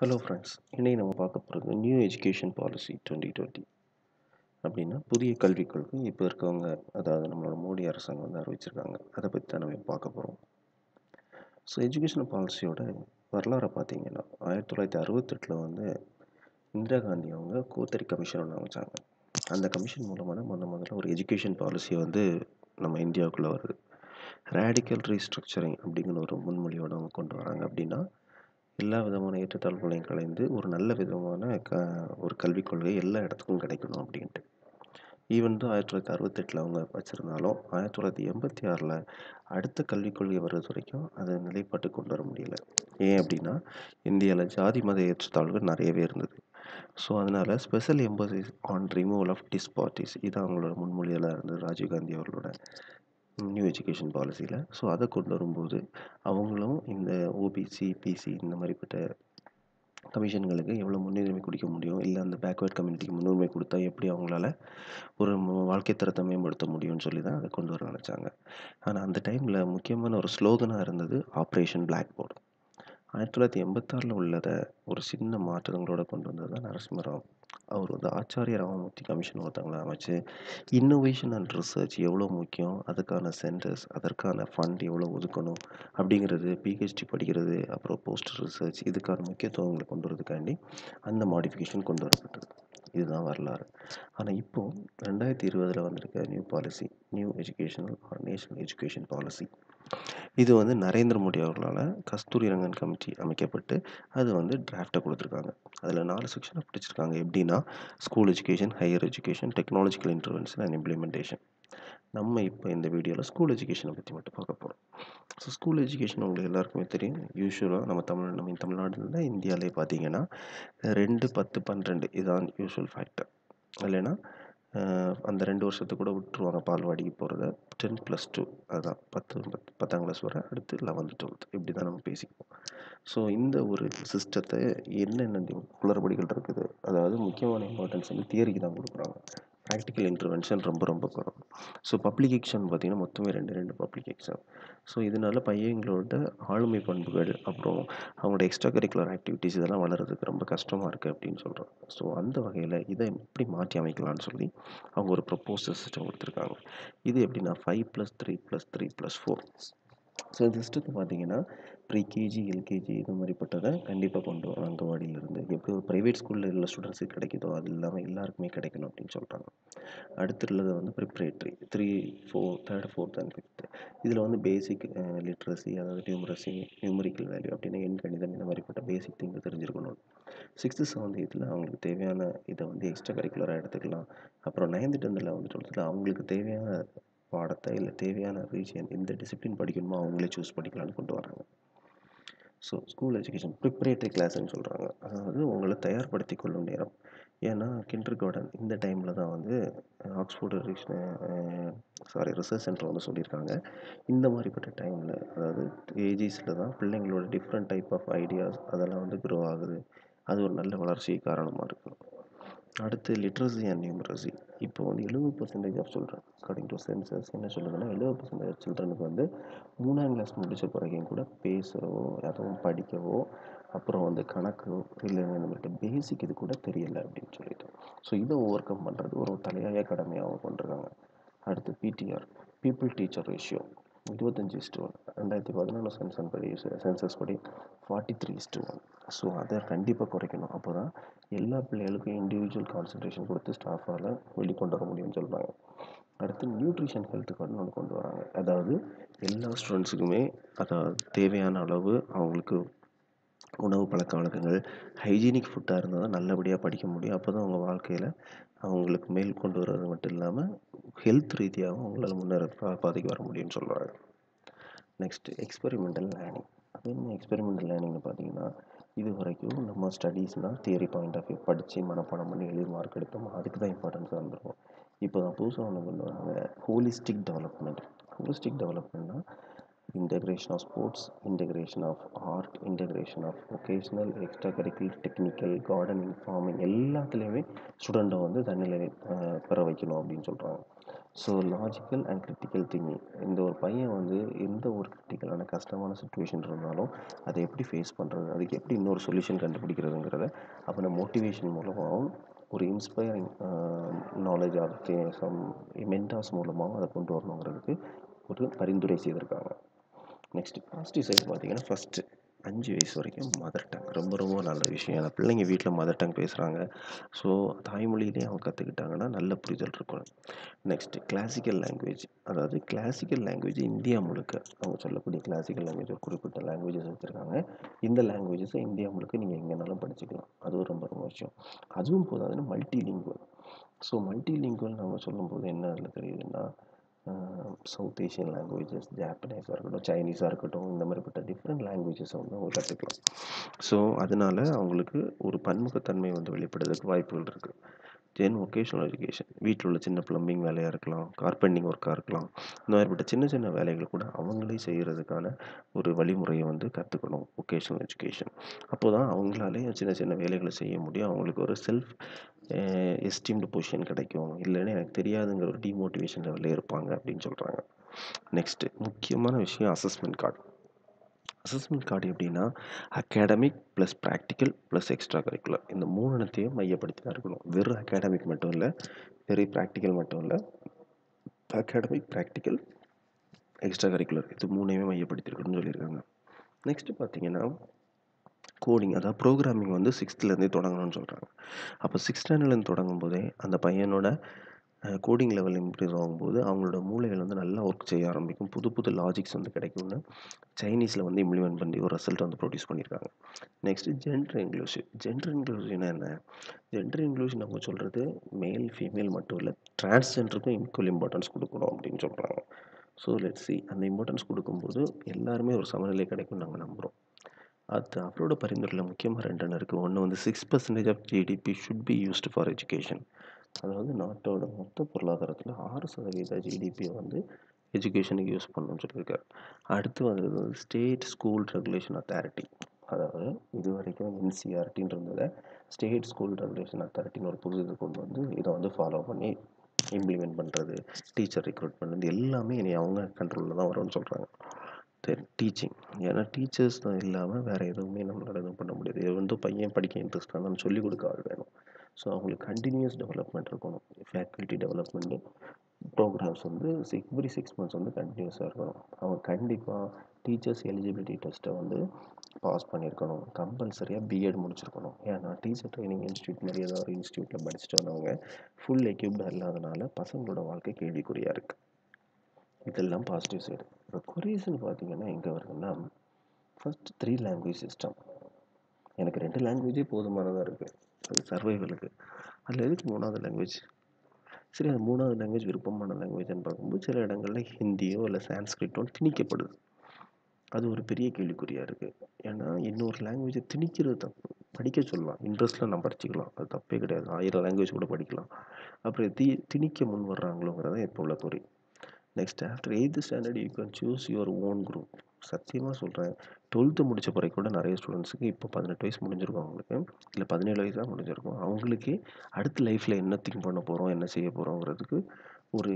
hello friends இன்னைக்கு நம்ம பார்க்க போகிறது new education policy twenty twenty அப்படின்னா புதிய கல்விக் கொள்கை இப்போ இருக்கவங்க அதாவது நம்மளோட மோடி அரசாங்கம் வந்து அறிவிச்சிருக்காங்க அதை பற்றி தான் நம்ம பார்க்க போகிறோம் ஸோ எஜுகேஷன் பாலிசியோட வரலாறை பார்த்தீங்கன்னா ஆயிரத்தி தொள்ளாயிரத்தி அறுபத்தெட்டில் வந்து இந்திரா காந்தி அவங்க கோத்தரி கமிஷன் ஒன்று அமைச்சாங்க அந்த கமிஷன் மூலமாக தான் முத முதல்ல ஒரு எஜுகேஷன் பாலிசி வந்து நம்ம இந்தியாவுக்குள்ளே வருது ரேடிக்கல் ரீஸ்ட்ரக்சரிங் அப்படிங்கிற ஒரு முன்மொழியோடு அவங்க கொண்டு வராங்க அப்படின்னா எல்லா விதமான ஏற்றத்தாழ்வுகளையும் கலைந்து ஒரு நல்ல விதமான க ஒரு கல்விக் கொள்கை எல்லா இடத்துக்கும் கிடைக்கணும் அப்படின்ட்டு ஈவன் தான் ஆயிரத்தி தொள்ளாயிரத்தி அறுபத்தெட்டில் அவங்க வச்சுருந்தாலும் ஆயிரத்தி தொள்ளாயிரத்தி எண்பத்தி ஆறில் அடுத்த கல்விக் கொள்கை வர்றது வரைக்கும் அதை நிலைப்பாட்டு கொண்டு வர முடியல ஏன் அப்படின்னா இந்தியாவில் ஜாதி மத ஏற்றத்தாழ்வுகள் நிறையவே இருந்தது ஸோ அதனால் special emphasis on removal of disparities இது அவங்களோட முன்மொழியெல்லாம் இருந்தது ராஜீவ்காந்தி அவர்களோட நியூ எஜுகேஷன் பாலிசியில் ஸோ அதை கொண்டு வரும்போது அவங்களும் இந்த ஓபிசி பிசி இந்த மாதிரிப்பட்ட கமிஷன்களுக்கு எவ்வளோ முன்னுரிமை கொடுக்க முடியும் இல்லை அந்த பேக்வேர்ட் கம்யூனிட்டிக்கு முன்னுரிமை கொடுத்தா எப்படி அவங்களால ஒரு மு- வாழ்க்கை தரத்தை மேம்படுத்த முடியும்னு சொல்லி தான் அதை கொண்டு வர நினச்சாங்க ஆனால் அந்த டைமில் முக்கியமான ஒரு ஸ்லோகனாக இருந்தது ஆப்ரேஷன் பிளாக் போர்டு ஆயிரத்தி தொள்ளாயிரத்தி எண்பத்தாறில் உள்ளதை ஒரு சின்ன மாற்றங்களோட கொண்டு வந்தது தான் நரசிம்மராவ் அவர் வந்து ஆச்சாரிய ராமமூர்த்தி கமிஷன் ஒருத்தவங்களை அமைச்சு இன்னோவேஷன் அண்ட் ரிசர்ச் எவ்வளோ முக்கியம் அதுக்கான சென்டர்ஸ் அதற்கான ஃபண்ட் எவ்வளோ ஒதுக்கணும் அப்படிங்கிறது பிஹெச்டி படிக்கிறது அப்புறம் போஸ்ட் ரிசர்ச் இதுக்கான முக்கியத்துவங்களை கொண்டு வரதுக்காண்டி அந்த மாடிஃபிகேஷன் கொண்டு வரப்பட்டது இதுதான் வரலாறு ஆனால் இப்போ ரெண்டாயிரத்தி இருபதில் வந்திருக்க new policy new educational or national education policy இது வந்து நரேந்திர மோடி அவர்களால் கஸ்தூரி ரங்கன் கமிட்டி அமைக்கப்பட்டு அது வந்து டிராஃப்டை கொடுத்துருக்காங்க அதில் நாலு செக்ஷனை பிடிச்சிருக்காங்க எப்படின்னா school education higher education technological intervention and implementation நம்ம இப்போ இந்த வீடியோவில் ஸ்கூல் எஜுகேஷனை பற்றி மட்டும் பார்க்க போகிறோம் ஸோ ஸ்கூல் எஜுகேஷன் உங்களுக்கு எல்லாருக்குமே தெரியும் யூஸ்வலாக நம்ம தமிழ் நம்ம தமிழ்நாட்டில் இந்தியாவிலே பார்த்தீங்கன்னா ரெண்டு பத்து பன்னிரெண்டு இதுதான் யூஸ்வல் ஃபேக்டர் இல்லைன்னா அஹ், அந்த ரெண்டு வருஷத்துக்கு கூட விட்டுருவாங்க பால்வாடிக்கு போகிறத டென் ப்ளஸ் டூ அதுதான் பத்து பத்து பத்தாம் கிளாஸ் வரை அடுத்து லெவன்த்து டுவெல்த் இப்படி தான் நம்ம பேசிக்குவோம் ஸோ இந்த ஒரு சிஸ்டத்தை என்னென்ன டி- குளறுபடிகள் இருக்குது அதாவது முக்கியமான இம்பார்ட்டன்ஸ் வந்து தியரிக்கு தான் கொடுக்குறாங்க ப்ராக்டிக்கல் இன்டர்வென்ஷன் ரொம்ப ரொம்ப குறைவு ஸோ பப்ளிக் எக்ஸாம் பார்த்தீங்கன்னா மொத்தமே ரெண்டு ரெண்டு பப்ளிக் எக்ஸாம் ஸோ இதனால பையங்களோட ஆளுமை பண்புகள் அப்புறம் அவங்களோட எக்ஸ்ட்ரா கரிக்குலர் ஆக்டிவிட்டீஸ் இதெல்லாம் வளர்கிறதுக்கு ரொம்ப கஷ்டமாக இருக்குது அப்படின்னு சொல்கிறோம் ஸோ அந்த வகையில் இதை எப்படி மாற்றி அமைக்கலாம்னு சொல்லி அவங்க ஒரு ப்ரொப்போசல் சிஸ்டம் கொடுத்துருக்காங்க இது எப்படின்னா five plus three plus three plus four so இந்த சிஸ்டத்தை பார்த்தீங்கன்னா ப்ரீகேஜி எல்கேஜி இது மாதிரிப்பட்டதை கண்டிப்பாக கொண்டு வரும் அங்கன்வாடியிலேருந்து எப்படி ஒரு ப்ரைவேட் ஸ்கூலில் உள்ள ஸ்டூடெண்ட்ஸுக்கு கிடைக்குதோ அது இல்லாமல் எல்லாருக்குமே கிடைக்கணும் அப்படின்னு சொல்கிறாங்க அடுத்து உள்ளது வந்து preparatory three four third fourth and fifth இதில் வந்து பேசிக் லிட்ரஸி அதாவது நியூமரசி நியூமரிக்கல் வேல்யூ அப்படின்னா எண் கணிதம் இந்த மாதிரிப்பட்ட பேசிக் திங்கு தெரிஞ்சிருக்கணும் சிக்ஸ்த்து செவன்த் எயித்தில் அவங்களுக்கு தேவையான இதை வந்து எக்ஸ்ட்ரா கரிக்குலராக எடுத்துக்கலாம் அப்புறம் நைன்த்து டென்த்தில் வந்து டுவெல்த்தில் அவங்களுக்கு தேவையான பாடத்தை இல்லை தேவையான ரீஜியன் எந்த டிசிப்ளின் படிக்கணுமோ அவங்களே சூஸ் பண்ணிக்கலாம்னு கொண்டு வராங்க ஸோ ஸ்கூல் எஜுகேஷன் ப்ரிப்பரேட்டரி கிளாஸ்ன்னு சொல்கிறாங்க அதாவது உங்களை தயார்படுத்தி கொள்ளும் நேரம் ஏன்னா கிண்டர் கார்டன் இந்த டைமில் தான் வந்து ஆக்ஸ்ஃபோர்டு சாரி ரிசர்ச் சென்டர் வந்து சொல்லியிருக்காங்க இந்த மாதிரிப்பட்ட டைமில் அதாவது ஏஜிஸில் தான் பிள்ளைங்களோட டிஃப்ரெண்ட் டைப் ஆஃப் ஐடியாஸ் அதெல்லாம் வந்து க்ரோ ஆகுது அது ஒரு நல்ல வளர்ச்சிக்கு காரணமாக இருக்கும் அடுத்து லிட்ரஸி அண்ட் நியூமரசி இப்போ வந்து எழுபது percentage of children according to census என்ன சொல்லுதுன்னா எழுபது பர்சன்டேஜ் சில்ட்ரனுக்கு வந்து மூணாம் கிளாஸ் முடிச்ச பிறகும் கூட பேசவோ அதுவும் படிக்கவோ அப்புறம் வந்து கணக்கு இல்லை இந்த மாதிரி பேசிக் இது கூட தெரியல அப்படின்னு சொல்லிட்டு ஸோ இதை ஓவர் கம் பண்ணுறது ஒரு தலையாய கடமையாகவும் கொண்டிருக்காங்க அடுத்து பிடிஆர் பீப்புள் டீச்சர் ரேஷியோ இருபத்தஞ்சி இஸ்டு ஒன் ரெண்டாயிரத்தி பதினொன்று சென்சன் படி சென்சஸ் படி forty three is to one so அதை கண்டிப்பாக குறைக்கணும் அப்போ தான் எல்லா பிள்ளைகளுக்கும் இண்டிவிஜுவல் கான்சன்ட்ரேஷன் கொடுத்து ஸ்டாஃபால் வெளிக்கொண்டு வர முடியும்னு சொல்கிறாங்க அடுத்து நியூட்ரிஷன் ஹெல்த் கார்டுன்னு ஒன்று கொண்டு வராங்க அதாவது எல்லா ஸ்டூடெண்ட்ஸுக்குமே அதாவது தேவையான அளவு அவங்களுக்கு உணவு பழக்க வழக்கங்கள் ஹைஜீனிக் ஃபுட்டாக இருந்தால் தான் நல்லபடியாக படிக்க முடியும் அப்போ தான் அவங்க வாழ்க்கையில் அவங்களுக்கு மேல் கொண்டு வர்றது மட்டும் இல்லாமல் ஹெல்த் ரீதியாகவும் அவங்களால முன்னேற பா- பாதைக்கு வர முடியும்னு சொல்கிறாங்க நெக்ஸ்ட் எக்ஸ்பெரிமெண்டல் லேர்னிங் அது என்ன எக்ஸ்பெரிமெண்டல் லேர்னிங்னு பார்த்தீங்கன்னா இது வரைக்கும் நம்ம ஸ்டடீஸ்னால் தியரி பாயிண்ட் ஆஃப் வியூ படித்து மனப்பாடம் பண்ணி எழுதி மார்க் எடுத்தோம் அதுக்கு தான் இம்பார்ட்டன்ஸாக இருந்திருக்கும் இப்போ தான் புதுசாக ஒன்று கொண்டு வராங்க ஹோலிஸ்டிக் டெவலப்மெண்ட் ஹோலிஸ்டிக் டெவலப்மெண்ட்னா integration of sports integration of art integration of vocational extra curricular technical gardening farming எல்லாத்துலேயுமே ஸ்டூடெண்ட்டை வந்து தன்னிலை அஹ், பெற வைக்கணும் அப்படின்னு சொல்கிறாங்க so logical and critical thinking இந்த ஒரு பையன் வந்து எந்த ஒரு கிரிட்டிக்கலான கஷ்டமான சுச்சுவேஷன் இருந்தாலும் அதை எப்படி ஃபேஸ் பண்ணுறது அதுக்கு எப்படி இன்னொரு சொல்யூஷன் கண்டுபிடிக்கிறதுங்கிறத அவனை மோட்டிவேஷன் மூலமாகவும் ஒரு inspiring knowledge of some mentors மூலமாகவும் அதை கொண்டு வரணுங்கிறதுக்கு ஒரு பரிந்துரை செய்திருக்காங்க நெக்ஸ்ட் பாசிட்டிவ் சைடு பார்த்தீங்கன்னா ஃபஸ்ட்டு அஞ்சு வயசு வரைக்கும் மதர் டங் ரொம்ப ரொம்ப நல்ல விஷயம் அந்த பிள்ளைங்க வீட்டில் மதர் டங் பேசுகிறாங்க ஸோ தாய்மொழியிலே அவங்க கற்றுக்கிட்டாங்கன்னா நல்ல புரிதல் இருக்கும் நெக்ஸ்ட்டு கிளாசிக்கல் லாங்குவேஜ் அதாவது கிளாசிக்கல் லாங்குவேஜ் இந்தியா முழுக்க அவங்க சொல்லக்கூடிய கிளாசிக்கல் லாங்குவேஜ் ஒரு குறிப்பிட்ட லாங்குவேஜஸ் வச்சுருக்காங்க இந்த லாங்குவேஜஸை இந்தியா முழுக்க நீங்கள் எங்கேனாலும் படிச்சுக்கலாம் அதுவும் ரொம்ப ரொம்ப விஷயம் அதுவும் போதாதுன்னு multilingual so multilingual நம்ம சொல்லும்போது என்ன அதில் தெரியுதுன்னா சவுத் ஏஷியன் லாங்குவேஜஸ் ஜாப்பனீஸாக இருக்கட்டும் சைனீஸாக இருக்கட்டும் இந்த மாதிரிப்பட்ட டிஃப்ரெண்ட் லாங்குவேஜஸை வந்து அவங்க கற்றுக்கலாம் ஸோ அதனால் அவங்களுக்கு ஒரு பன்முகத்தன்மை வந்து வெளிப்படுறதுக்கு வாய்ப்புகள் இருக்குது தென் ஒகேஷ்னல் எஜுகேஷன் வீட்டில் உள்ள சின்ன ப்ளம்பிங் வேலையாக இருக்கலாம் கார்பெண்டிங் ஒர்க்காக இருக்கலாம் இந்த மாதிரிப்பட்ட சின்ன சின்ன வேலைகள் கூட அவங்களே செய்கிறதுக்கான ஒரு வழிமுறையை வந்து கற்றுக்கணும் ஒகேஷ்னல் எஜுகேஷன் அப்போ தான் அவங்களாலே சின்ன சின்ன வேலைகளை செய்ய முடியும் அவங்களுக்கு ஒரு செல்ஃப் எஸ்டீம்டு பொசிஷன் கிடைக்கும் இல்லைன்னா எனக்கு தெரியாதுங்கிற ஒரு டிமோட்டிவேஷன் லெவலில் இருப்பாங்க அப்படின்னு சொல்கிறாங்க நெக்ஸ்ட்டு முக்கியமான விஷயம் அசஸ்மெண்ட் கார்டு அசஸ்மெண்ட் கார்டு எப்படின்னா academic plus practical plus extra curricular இந்த மூணுத்தையும் மையப்படுத்தி தான் இருக்கணும் வெறும் அகாடமிக் மட்டும் இல்லை வெறும் ப்ராக்டிக்கல் மட்டும் இல்லை அகாடமிக் ப்ராக்டிக்கல் எக்ஸ்ட்ரா கரிக்குலர் இது மூணையுமே மையப்படுத்தியிருக்கணும்னு சொல்லியிருக்காங்க நெக்ஸ்ட்டு பார்த்தீங்கன்னா கோடிங் அதாவது ப்ரோக்ராமிங் வந்து சிக்ஸ்த்துலேருந்தே தொடங்கணும்னு சொல்கிறாங்க அப்போ சிக்ஸ் ஸ்டாண்டர்ட்லேருந்து தொடங்கும் போதே அந்த பையனோட கோடிங் லெவல் இம்ப்ரூவ் ஆகும்போது அவங்களோட மூளைகள் வந்து நல்லா ஒர்க் செய்ய ஆரம்பிக்கும் புது புது லாஜிக்ஸ் வந்து கிடைக்கும்னு சைனீஸில் வந்து இம்ப்ளிமெண்ட் பண்ணி ஒரு ரிசல்ட் வந்து ப்ரொடியூஸ் பண்ணியிருக்காங்க நெக்ஸ்ட்டு ஜென்டர் இன்க்ளூசிவ் ஜென்டர் இன்க்ளூசிவ்னா என்ன ஜென்டர் இன்க்ளூஷன் நம்ம சொல்கிறது மேல் ஃபீமேல் மட்டும் இல்லை டிரான்ஸ்ஜெண்டருக்கும் ஈக்குவல் இம்பார்ட்டன்ஸ் கொடுக்கணும் அப்படின்னு சொல்கிறாங்க ஸோ லெட் சி அந்த இம்பார்ட்டன்ஸ் கொடுக்கும்போது எல்லாருமே ஒரு சமநிலை கிடைக்கும்னு நாங்கள் நம்புகிறோம் அது அவரோட பரிந்துரையில் முக்கியமாக ரெண்டு இருக்குது ஒன்று வந்து six percentage of GDP should be used for education அதாவது நாட்டோட மொத்த பொருளாதாரத்தில் ஆறு சதவீத ஜிடிபியை வந்து எஜுகேஷனுக்கு யூஸ் பண்ணணும்னு சொல்லியிருக்காரு அடுத்து வந்து ஸ்டேட் ஸ்கூல் ரெகுலேஷன் அத்தாரிட்டி அதாவது இது வரைக்கும் என்சிஆர்டின்னு இருந்ததை ஸ்டேட் ஸ்கூல் ரெகுலேஷன் அத்தாரிட்டின்னு ஒரு புது இது கொண்டு வந்து இதை வந்து ஃபாலோ பண்ணி இம்ப்ளிமெண்ட் பண்ணுறது டீச்சர் ரெக்ரூட் பண்ணுறது எல்லாமே இனி அவங்க கண்ட்ரோலில் தான் வரும்னு சொல்கிறாங்க தென் டீச்சிங் ஏன்னா டீச்சர்ஸ் தான் இல்லாமல் வேறு எதுவுமே நம்மளால் எதுவும் பண்ண முடியாது இது வந்து பையன் படிக்க இன்ட்ரெஸ்ட் தான் சொல்லிக் கொடுக்க ஆள் வேணும் ஸோ அவங்களுக்கு கண்டினியூஸ் டெவலப்மெண்ட் இருக்கணும் ஃபேக்கல்ட்டி டெவலப்மெண்ட்டு ப்ரோக்ராம்ஸ் வந்து எவ்ரி சிக்ஸ் மந்த்ஸ் வந்து கண்டினியூஸாக இருக்கணும் அவங்க கண்டிப்பாக டீச்சர்ஸ் எலிஜிபிலிட்டி டெஸ்ட்டை வந்து பாஸ் பண்ணியிருக்கணும் கம்பல்சரியாக பிஎட் முடிச்சிருக்கணும் ஏன்னா டீச்சர் ட்ரைனிங் இன்ஸ்டியூட் மாதிரி ஏதாவது ஒரு இன்ஸ்டியூட்டில் படிச்சுட்டு வந்தவங்க ஃபுல் எக்யூப்டாக இல்லாதனால பசங்களோட வாழ்க்கை கேள்விக்குறியாக இருக்குது இதெல்லாம் பாசிட்டிவ் சைடு இப்போ குரீஸ்னு பார்த்தீங்கன்னா எங்கே வருதுன்னா ஃபஸ்ட் த்ரீ லாங்குவேஜ் சிஸ்டம் எனக்கு ரெண்டு லாங்குவேஜே போதுமானதாக இருக்குது அது சர்வைவலுக்கு அதில் எதுக்கு மூணாவது லாங்குவேஜ் சரி அந்த மூணாவது லாங்குவேஜ் விருப்பமான லாங்குவேஜ்னு பார்க்கும்போது சில இடங்களில் ஹிந்தியோ இல்லை சான்ஸ்கிரிட்டோ திணிக்கப்படுது அது ஒரு பெரிய கேள்விக்குறியாக இருக்குது ஏன்னா இன்னொரு லாங்குவேஜை திணிக்கிறது தப்பு படிக்க சொல்லலாம் இன்ட்ரெஸ்ட்டில் நான் படிச்சுக்கலாம் அது தப்பே கிடையாது ஆயிரம் லாங்குவேஜ் கூட படிக்கலாம் அப்புறம் தி திணிக்க முன் வர்றாங்களோங்கிறத இப்போ உள்ள குறி next after eighth standard you can choose your own group சத்தியமாக சொல்கிறேன் டுவெல்த்து முடித்த பிறகு கூட நிறைய ஸ்டூடெண்ட்ஸுக்கு இப்போ பதினெட்டு வயசு முடிஞ்சிருக்கும் அவங்களுக்கு இல்லை பதினேழு வயசு தான் முடிஞ்சிருக்கும் அவங்களுக்கே அடுத்த லைஃப்பில் என்ன திங்க் பண்ண போகிறோம் என்ன செய்ய போகிறோங்கிறதுக்கு ஒரு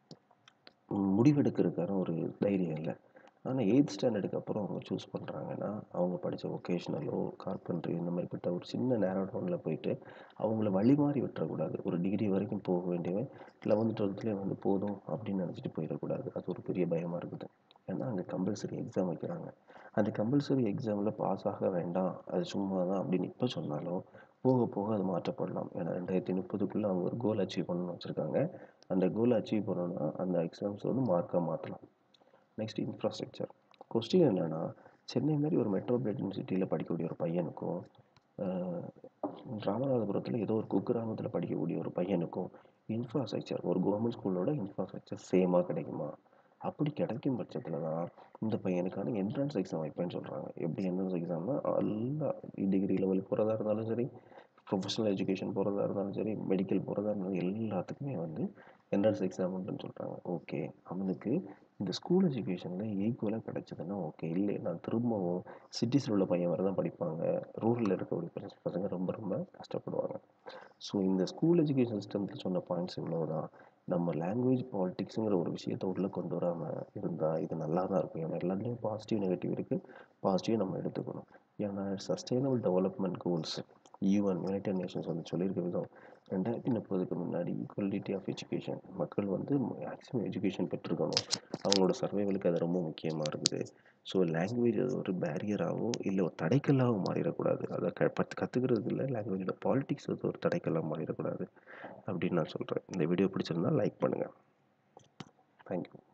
முடிவெடுக்கிறதுக்கான ஒரு தைரியம் இல்லை ஆனால் எயித் ஸ்டாண்டர்டுக்கு அப்புறம் அவங்க சூஸ் பண்ணுறாங்கன்னா அவங்க படித்த ஒகேஷ்னலோ கார்பெண்ட்ரி இந்த மாதிரிப்பட்ட ஒரு சின்ன நேரோ டவுனில் போயிட்டு அவங்கள வழி மாறி விட்டுறக்கூடாது ஒரு டிகிரி வரைக்கும் போக வேண்டியவன் லெவன்த் டுவெல்த்லேயே வந்து போதும் அப்படின்னு நினச்சிட்டு போயிடக்கூடாது அது ஒரு பெரிய பயமாக இருக்குது ஏன்னா அங்கே கம்பல்சரி எக்ஸாம் வைக்கிறாங்க அந்த கம்பல்சரி எக்ஸாமில் பாஸ் ஆக வேண்டாம் அது சும்மா தான் அப்படின்னு இப்போ சொன்னாலும் போக போக அது மாற்றப்படலாம் ஏன்னா ரெண்டாயிரத்தி முப்பதுக்குள்ளே அவங்க ஒரு கோல் அச்சீவ் பண்ணணும்னு வச்சுருக்காங்க அந்த கோல் அச்சீவ் பண்ணணும்னா அந்த எக்ஸாம்ஸ் வந்து மார்க்காக மாற்றலாம் நெக்ஸ்ட் இன்ஃப்ராஸ்ட்ரக்சர் கொஸ்டின் என்னென்னா சென்னை மாதிரி ஒரு மெட்ரோபாலிட்டன் சிட்டியில் படிக்கக்கூடிய ஒரு பையனுக்கும் ராமநாதபுரத்தில் ஏதோ ஒரு குக்கிராமத்தில் படிக்கக்கூடிய ஒரு பையனுக்கும் இன்ஃப்ராஸ்ட்ரக்சர் ஒரு கவர்மெண்ட் ஸ்கூலோட இன்ஃப்ராஸ்ட்ரக்சர் சேமாக கிடைக்குமா அப்படி கிடைக்கும் பட்சத்தில் தான் இந்த பையனுக்கான என்ட்ரன்ஸ் எக்ஸாம் வைப்பேன்னு சொல்கிறாங்க எப்படி என்ட்ரன்ஸ் எக்ஸாம்னா எல்லா டிகிரி லெவல் போகிறதா இருந்தாலும் சரி ப்ரொஃபஷனல் எஜுகேஷன் போகிறதா இருந்தாலும் சரி மெடிக்கல் போகிறதா இருந்தாலும் எல்லாத்துக்குமே வந்து என்ட்ரன்ஸ் எக்ஸாம் உண்டுன்னு சொல்கிறாங்க ஓகே அவனுக்கு இந்த ஸ்கூல் எஜுகேஷனில் ஈக்குவலாக கிடைச்சதுன்னா ஓகே இல்லை நான் திரும்பவும் சிட்டிஸில் உள்ள பையன் வர தான் படிப்பாங்க ரூரலில் இருக்கக்கூடிய பசங்க ரொம்ப ரொம்ப கஷ்டப்படுவாங்க ஸோ இந்த ஸ்கூல் எஜுகேஷன் சிஸ்டத்தில் சொன்ன பாயிண்ட்ஸ் இவ்வளோ தான் நம்ம லாங்குவேஜ் பாலிட்டிக்ஸுங்கிற ஒரு விஷயத்த உள்ளே கொண்டு வராமல் இருந்தால் இது நல்லா தான் இருக்கும் ஏன்னா எல்லாத்துலேயும் பாசிட்டிவ் நெகட்டிவ் இருக்குது பாசிட்டிவ் நம்ம எடுத்துக்கணும் ஏன்னா sustainable development goals UN United Nations வந்து சொல்லியிருக்க விதம் ரெண்டாயிரத்தி முப்பதுக்கு முன்னாடி ஈக்குவலிட்டி ஆஃப் எஜுகேஷன் மக்கள் வந்து மேக்ஸிமம் எஜுகேஷன் பெற்றிருக்கணும் அவங்களோட சர்வைவலுக்கு அது ரொம்ப முக்கியமாக இருக்குது ஸோ லாங்குவேஜ் அது ஒரு பேரியராகவோ இல்லை ஒரு தடைக்கல்லாகவும் மாறிடக்கூடாது அதை க பத்து கற்றுக்கிறதுக்கு இல்லை லாங்குவேஜோட பாலிட்டிக்ஸ் அது ஒரு தடைக்கல்லாக மாறிடக்கூடாது அப்படின்னு நான் சொல்கிறேன் இந்த வீடியோ பிடிச்சிருந்தா லைக் பண்ணுங்கள் தேங்க்யூ